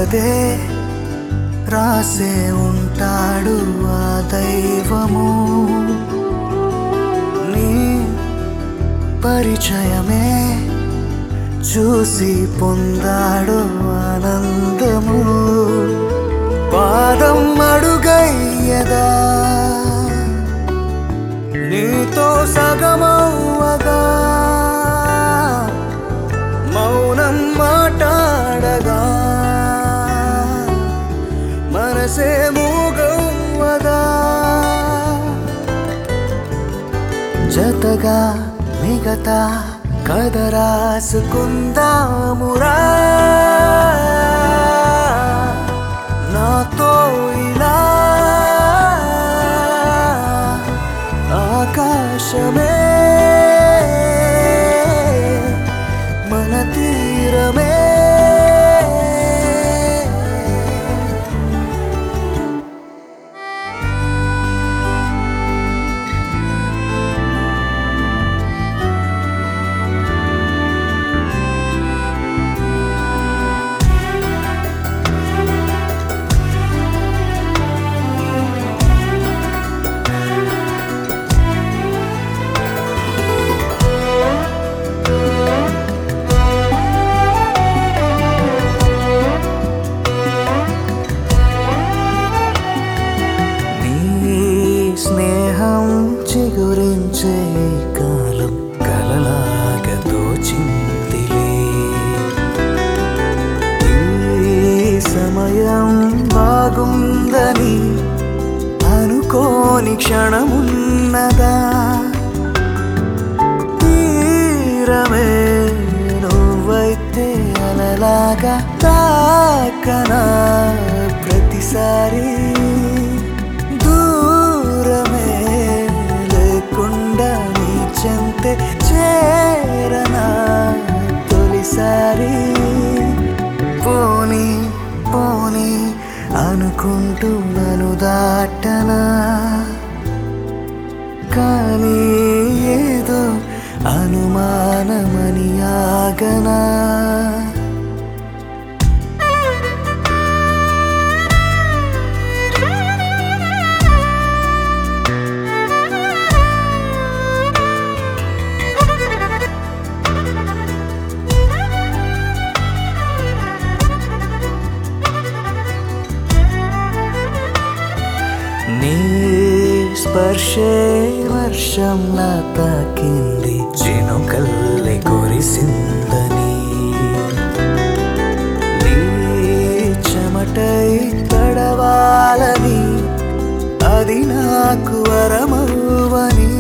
రాయదే రాసే ఉంటాడు ఆ దైవము నీ పరిచయమే చూసి పొందాడు ఆనందము పాదం అడుగయ్యదా నీతో సగమవ్వగా మౌనం మాట్లాడగా మనసే మూగవ్వగా జతగా మిగతా కథ రాసుకుందామురా నాతో ఇలా ఆకాశమే మన తీరమే నీ స్నేహం చిగురించే కాలం కలలాగా దోచిందిలే ఈ సమయం బాగుందని అనుకోని క్షణమున్నదా తీరమే నువ్వైతే అలలాగా తాకనా ప్రతిసారి దూరమే లేకుండా నీ చెంతే చేరనా తొలిసారి పోనీ పోనీ అనుకుంటూ నన్ను దాటనా కానీ ఏదో అనుమానమని ఆగనా నీ స్పర్శే వర్షంలా తాకింది చినుకల్లె కురిసిందని నీ చెమటై తడవాలని అది నాకు వరమవ్వని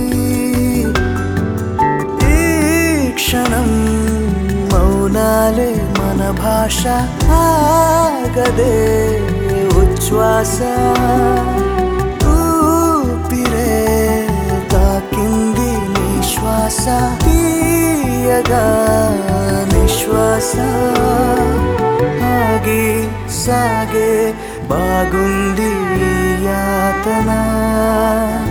ఈ క్షణం మౌనాలే మన భాష ఆగదే ఉచ్ఛ్వాస ఊపిరే తాకింది నిశ్వాస తీయగా నిశ్వాస ఆగి సాగే బాగుంది ఈ యాతన